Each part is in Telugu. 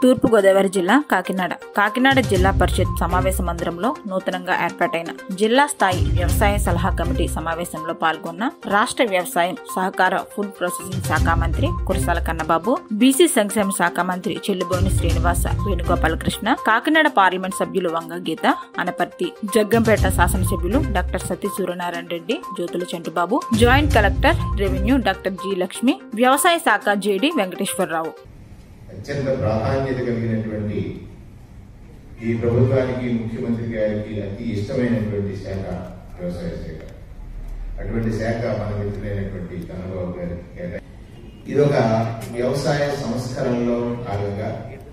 తూర్పుగోదావరి జిల్లా కాకినాడ కాకినాడ జిల్లా పరిషత్ సమావేశ మందిరంలో నూతనంగా ఏర్పాటైన జిల్లా స్థాయి వ్యవసాయ సలహా కమిటీ సమావేశంలో పాల్గొన్న రాష్ట్ర వ్యవసాయం సహకార ఫుడ్ ప్రాసెసింగ్ శాఖ మంత్రి కురసాల కన్నబాబు బీసీ సంక్షేమ శాఖ మంత్రి చెల్లుబోని శ్రీనివాస వేణుగోపాలకృష్ణ కాకినాడ పార్లమెంట్ సభ్యులు వంగ గీత అనపర్తి జగ్గంపేట శాసనసభ్యులు doctor Sathi Suryanarayana Reddy Jyothula Chantibabu joint collector revenue doctor G Lakshmi వ్యవసాయ శాఖ జేడి వెంకటేశ్వరరావు అత్యంత ప్రాధాన్యత కలిగినటువంటి ఈ ప్రభుత్వానికి ముఖ్యమంత్రి గారికి అతి ఇష్టమైనటువంటి శాఖ వ్యవసాయ శాఖ అటువంటి శాఖ మన మిత్రులైనటువంటి చంద్రబాబు గారికి కేటాయి ఇదొక వ్యవసాయ సంస్కరణలో భాగంగా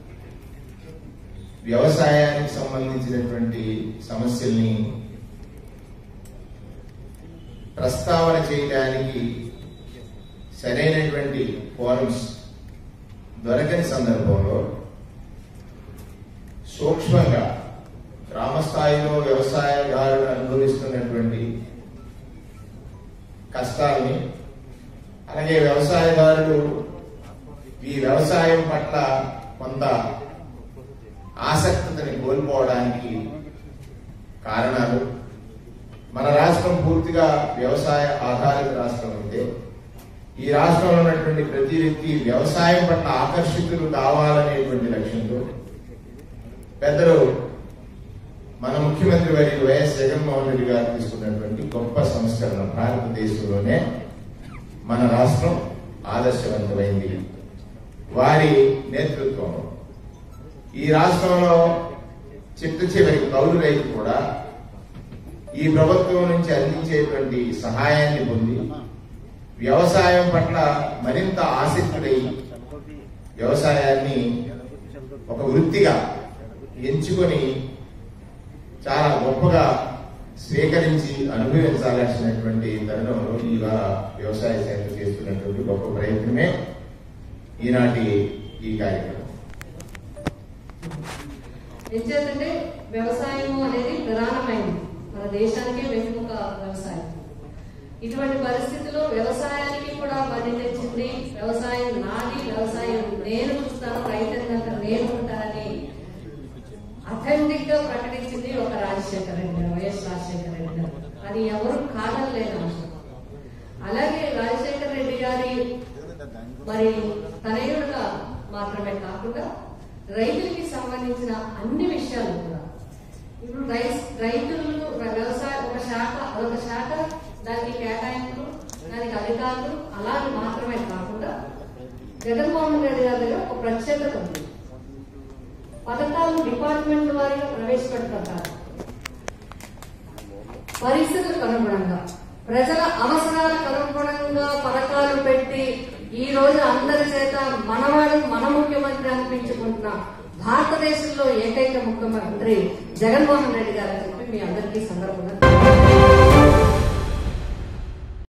వ్యవసాయానికి సంబంధించినటువంటి సమస్యల్ని ప్రస్తావన చేయడానికి సరైనటువంటి ఫోరమ్స్ దొరకని సందర్భంలో సూక్ష్మంగా గ్రామ స్థాయిలో వ్యవసాయదారులు అనుభవిస్తున్నటువంటి కష్టాలని అలాగే వ్యవసాయదారులు ఈ వ్యవసాయం పట్ల కొంత ఆసక్తిని కోల్పోవడానికి కారణాలు మన రాష్ట్రం పూర్తిగా వ్యవసాయ ఆధారిత రాష్ట్రం అయితే ఈ రాష్ట్రంలో ఉన్నటువంటి ప్రతి వ్యక్తి వ్యవసాయం పట్ల ఆకర్షితులు కావాలనేటువంటి లక్ష్యంతో పెద్దలు మన ముఖ్యమంత్రి వారి వైఎస్ జగన్మోహన్ రెడ్డి గారు తీసుకున్నటువంటి గొప్ప సంస్కరణ భారతదేశంలోనే మన రాష్ట్రం ఆదర్శవంతమైంది వారి నేతృత్వంలో ఈ రాష్ట్రంలో చిట్ట చివరి కౌలు రైతు కూడా ఈ ప్రభుత్వం నుంచి అందించేటువంటి సహాయాన్ని పొంది వ్యవసాయం పట్ల మరింత ఆసక్తుడై వ్యవసాయాన్ని ఒక వృత్తిగా ఎంచుకొని చాలా గొప్పగా స్వీకరించి అనుభవించాల్సినటువంటి తరుణంలో ఇవాళ వ్యవసాయ శాఖ చేస్తున్నటువంటి గొప్ప ప్రయత్నమే ఈనాటి ఈ కార్యక్రమం ఎంచేతంటే వ్యవసాయం అనేది ప్రధానమైనది మన దేశానికే వెనుక వ్యవసాయం ఇటువంటి పరిస్థితిలో వ్యవసాయానికి కూడా పని తెచ్చింది వ్యవసాయం నాది వ్యవసాయం నేను చూస్తాను రైతన్నక నేను ఉంటానని అథెంటిక్ గా ప్రకటించింది ఒక రాజశేఖర రెడ్డి గారు వైఎస్ రాజశేఖర రెడ్డి గారు అది ఎవరు కాదనలేని అంశం అలాగే రాజశేఖర రెడ్డి గారి మరి తనయుడుగా మాత్రమే కాకుండా రైతులకి సంబంధించిన అన్ని విషయాలు కూడా ఇప్పుడు రైస్ రైతులు వ్యవసాయ ఒక శాఖ అదొక శాఖ దానికి కేటాయింపులు దానికి అధికారులు అలాగే మాత్రమే కాకుండా జగన్మోహన్ రెడ్డి గారి దగ్గర ఒక ప్రత్యేకత ఉంది పథకాలు డిపార్ట్మెంట్ వారిగా ప్రవేశపెడతారు పరిస్థితులకు అనుగుణంగా ప్రజల అవసరాలకు అనుగుణంగా పథకాలు పెట్టి ఈ రోజు అందరి చేత మనవాడు మన ముఖ్యమంత్రి అనిపించుకుంటున్న భారతదేశంలో ఏకైక ముఖ్యమంత్రి జగన్మోహన్ రెడ్డి గారు అని చెప్పి మీ అందరికీ సందర్భంగా